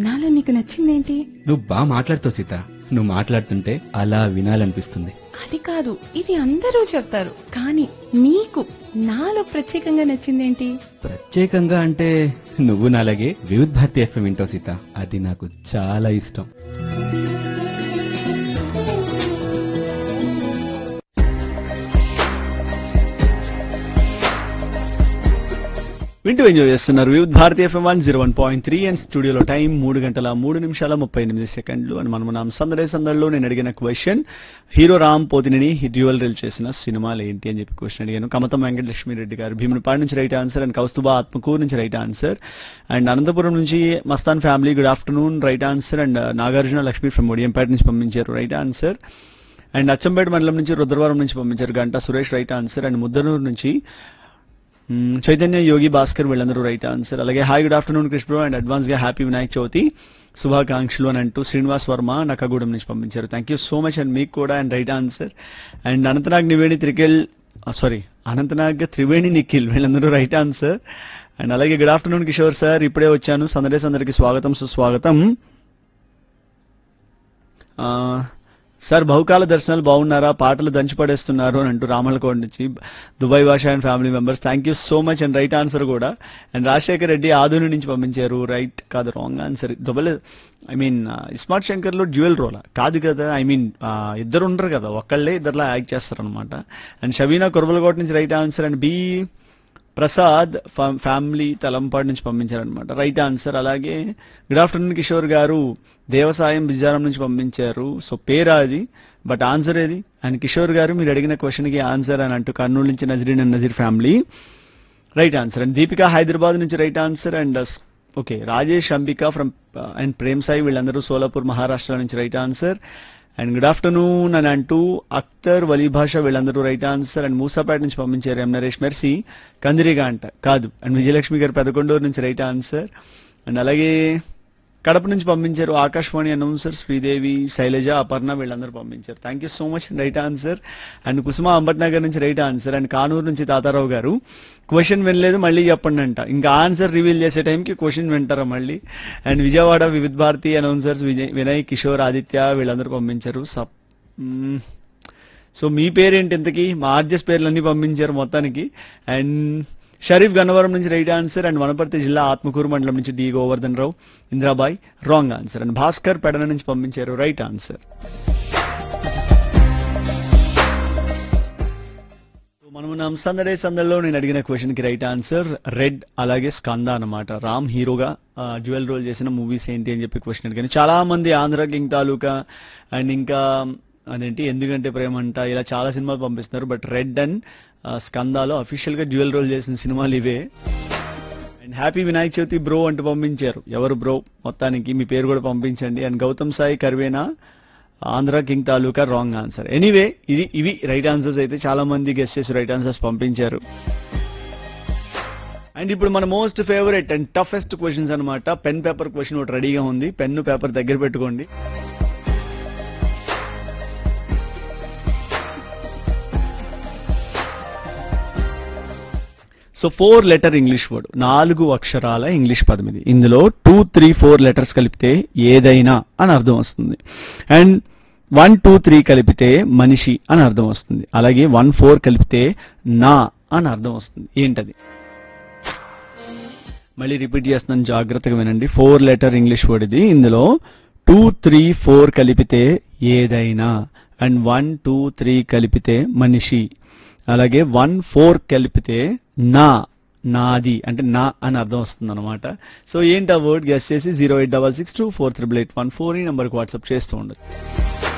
నాలో నీకు నచ్చిందేంటి నువ్వు బాగా మాట్లాడుతావు సీత నువ్వు మాట్లాడుతుంటే అలా వినాలనిపిస్తుంది అది కాదు ఇది అందరూ చెప్తారు కానీ నీకు నాలో ప్రత్యేకంగా నచ్చిందేంటి ప్రత్యేకంగా అంటే నువ్వు నాలాగే వివిధ్ భారతి ఎఫ్ఎం వింటావు సీత అది నాకు చాలా ఇష్టం వింటూ ఎంజాయ్ చేస్తున్నారు Vividh Bharati FM one zero one point three and స్టూడియోలో టైం మూడు గంటల మూడు నిమిషాల ముప్పై ఎనిమిది సెకండ్లు అని మనం మనం సందడే సందడిలో నేను అడిగిన question hero Ram Pothineni dual role చేసిన సినిమాలు ఏంటి అని చెప్పి క్వశ్చన్ అడిగాను కమతం వెంకటలక్ష్మి రెడ్డి గారు భీమునిపాడు నుంచి right answer and Kaustubha Atmakur నుంచి రైట్ ఆన్సర్ అండ్ అనంతపురం నుంచి Mastan family good afternoon right answer and Nagarjuna Lakshmi from Odiyampeta నుంచి పంపించారు రైట్ ఆన్సర్ అండ్ అచ్చంపేట మండలం నుంచి రుద్రవరం నుంచి పంపించారు Ganta Suresh right answer and Muddanur నుంచి మ్మ్, చైతన్య యోగి భాస్కర్ వీళ్ళందరూ రైట్ ఆన్సర్ అలాగే hi good afternoon Krishna bro and advance గా హ్యాపీ వినాయక్ చవితి శుభాకాంక్షలు అని అంటూ శ్రీనివాస్ వర్మ నక్కగూడెం నుంచి పంపించారు thank you so much and మీకు కూడా and right answer and Anantnag నివేణి త్రికెల్ సారీ అనంతనాగ్ త్రివేణి నిఖిల్ వీళ్ళందరూ రైట్ ఆన్సర్ అండ్ అలాగే గుడ్ ఆఫ్టర్నూన్ కిషోర్ సార్ ఇప్పుడే వచ్చాను సందడేస్ అందరికి స్వాగతం సుస్వాగతం ఆ, సార్ బహుకాల దర్శనాలు బాగున్నారా పాటలు దంచి పడేస్తున్నారు అని అంటూ రామలకోట నుంచి Dubai Basha and family members thank you so much and right answer కూడా అండ్ రాజశేఖర్ రెడ్డి ఆదోని నుంచి పంపించారు రైట్ కాదు wrong answer double I mean iSmart Shankar లో డ్యూయల్ రోల్ కాదు కదా ఐ మీన్ ఇద్దరు ఉండరు కదా ఒక్కళ్ళే ఇద్దరులా యాక్ట్ చేస్తారు అనమాట అండ్ షబీనా కురబలకోట నుంచి right answer and B Prasad ఫా- ఫ్యామిలీ తలంపాడు నుంచి పంపించారనమాట రైట్ ఆన్సర్ అలాగే గుడ్ ఆఫ్టర్నూన్ కిషోర్ గారు దేవసాయం బిజారం నుంచి పంపించారు సో పేరా అది బట్ ఆన్సర్ ఏది అండ్ కిషోర్ గారు మీరు అడిగిన క్వశ్చన్ కి ఆన్సర్ అని అంటూ కర్నూలు నుంచి Nazreen and Nazeer family right answer and Deepika Hyderabad నుంచి right answer and okay Rajesh Ambika from and Prem Sai వీళ్ళందరూ సోలాపూర్ మహారాష్ట్ర నుంచి right answer and good afternoon అని అంటూ అఖ్తర్ వలీ భాష వీళ్ళందరూ రైట్ ఆన్సర్ అండ్ మూసాపేట నుంచి పంపించారు ఎం నరేష్ మెర్సీ కందిరిగా అంట కాదు అండ్ విజయలక్ష్మి గారు పెదకొండూరు నుంచి రైట్ ఆన్సర్ అండ్ అలాగే కడప నుంచి పంపించారు ఆకాశవాణి అనౌన్సర్ శ్రీదేవి శైలజ అపర్ణ వీళ్ళందరూ పంపించారు thank you so much right answer and Kusuma Ambatnagar నుంచి రైట్ ఆన్సర్ అండ్ కానూరు నుంచి తాతారావు గారు క్వశ్చన్ వినలేదు మళ్ళీ చెప్పండి అంట ఇంకా ఆన్సర్ రివీల్ చేసే టైంకి క్వశ్చన్ వింటారా మళ్ళీ అండ్ విజయవాడ వివిధ భారతి అనౌన్సర్స్ విజయ్ వినయ్ కిషోర్ ఆదిత్య వీళ్ళందరూ పంపించారు సప్ మ్మ్. సో మీ పేరేంటి ఇంతకీ మా ఆర్జెస్ పేర్లన్నీ పంపించారు మొత్తానికి అండ్ షరీఫ్ గన్నవరం నుంచి రైట్ ఆన్సర్ అండ్ వనపర్తి జిల్లా ఆత్మకూరు మండలం నుంచి D Govardhan Rao Indrabai wrong answer and Bhaskar Pedana నుంచి పంపించారు రైట్ ఆన్సర్ మనం సందడే సందడిలో నేను అడిగిన క్వశ్చన్ కి రైట్ ఆన్సర్ రెడ్ అలాగే స్కంద అన్నమాట రామ్ హీరోగా డ్యూయల్ రోల్ చేసిన మూవీస్ ఏంటి అని చెప్పి క్వశ్చన్ అడిగాను చాలా మంది ఆంధ్ర కింగ్ తాలూకా అండ్ ఇంకా అదేంటి ఎందుకంటే ప్రేమ అంట ఇలా చాలా సినిమాలు పంపిస్తున్నారు బట్ రెడ్ అండ్ స్కందాలో అఫీషియల్ గా డ్యూయల్ రోల్ చేసిన సినిమాలు ఇవే and happy Vinayaka Chavithi bro అంటూ పంపించారు ఎవరు బ్రో మొత్తానికి మీ పేరు కూడా పంపించండి అండ్ గౌతమ్ సాయి కర్వేనా Andhra king Taluka wrong answer anyway ఇది ఇవి రైట్ ఆన్సర్స్ అయితే చాలా మంది గెస్ట్ చేసి రైట్ ఆన్సర్స్ పంపించారు అండ్ ఇప్పుడు మన most favourite and toughest questions అన్నమాట పెన్ పేపర్ క్వశ్చన్ ఒకటి రెడీగా ఉంది పెన్ పేపర్ దగ్గర పెట్టుకోండి so four letter English word నాలుగు అక్షరాల ఇంగ్లీష్ పదం ఇది ఇందులో టూ త్రీ ఫోర్ లెటర్స్ కలిపితే ఏదైనా అని అర్థం వస్తుంది అండ్ వన్ టూ త్రీ కలిపితే మనిషి అని అర్థం వస్తుంది అలాగే వన్ ఫోర్ కలిపితే నా అని అర్థం వస్తుంది ఏంటది మళ్ళీ రిపీట్ చేస్తున్నాను జాగ్రత్తగా వినండి ఫోర్ లెటర్ ఇంగ్లీష్ వర్డ్ ఇది ఇందులో టూ త్రీ ఫోర్ కలిపితే ఏదైనా అండ్ వన్ టూ త్రీ కలిపితే మనిషి అలాగే వన్ ఫోర్ కలిపితే నా నాది అంటే నా అని అర్థం వస్తుంది అనమాట సో ఏంటి ఆ వర్డ్ గెస్ట్ చేసి zero eight double six two four triple eight one four ఈ నెంబర్కి వాట్సాప్ చేస్తూ ఉండదు